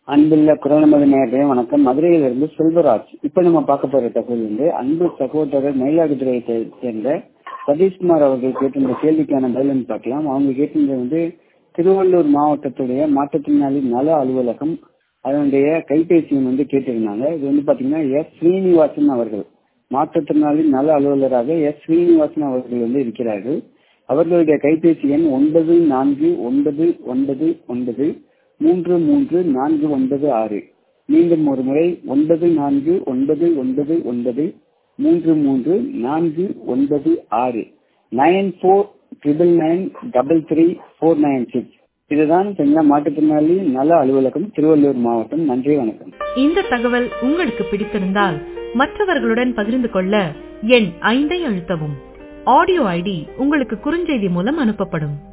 அன்புள்ள குரலமது நேரடிய வணக்கம் மதுரையிலிருந்து செல்வராஜ் இப்ப நம்ம பார்க்க போற தகவல் வந்து அன்பு சகோதரர் மயிலாடுதுறையை சே- சேர்ந்த சதீஷ்குமார் அவர்கள் கேட்டிருந்த கேள்விக்கான பதிலன்னு பார்க்கலாம் அவங்க கேட்டிருந்தது வந்து திருவள்ளூர் மாவட்டத்துடைய மாற்றுத்திறனாளி நல அலுவலகம் அதனுடைய கைபேசி எண் வந்து கேட்டிருந்தாங்க இது வந்து பாத்தீங்கன்னா எஸ் ஸ்ரீனிவாசன் அவர்கள் மாற்றுத்திறனாளி நல அலுவலராக எஸ் ஸ்ரீனிவாசன் அவர்கள் வந்து இருக்கிறார்கள் அவர்களுடைய கைபேசி எண் ஒன்பது நான்கு ஒன்பது ஒன்பது ஒன்பது மூன்று மூன்று நான்கு ஒன்பது ஆறு மீண்டும் ஒரு முறை ஒன்பது நான்கு ஒன்பது ஒன்பது ஒன்பது மூன்று மூன்று நான்கு ஒன்பது ஆறு nine four triple nine double three four nine six இதுதான் சரிங்களா மாற்றுத்திறனாளி நல அலுவலகம் திருவள்ளூர் மாவட்டம் நன்றி வணக்கம் இந்த தகவல் உங்களுக்கு பிடித்திருந்தால் மற்றவர்களுடன் பகிர்ந்து கொள்ள எண் ஐந்தை அழுத்தவும் ஆடியோ ஐடி உங்களுக்கு குறுஞ்செய்தி மூலம் அனுப்பப்படும்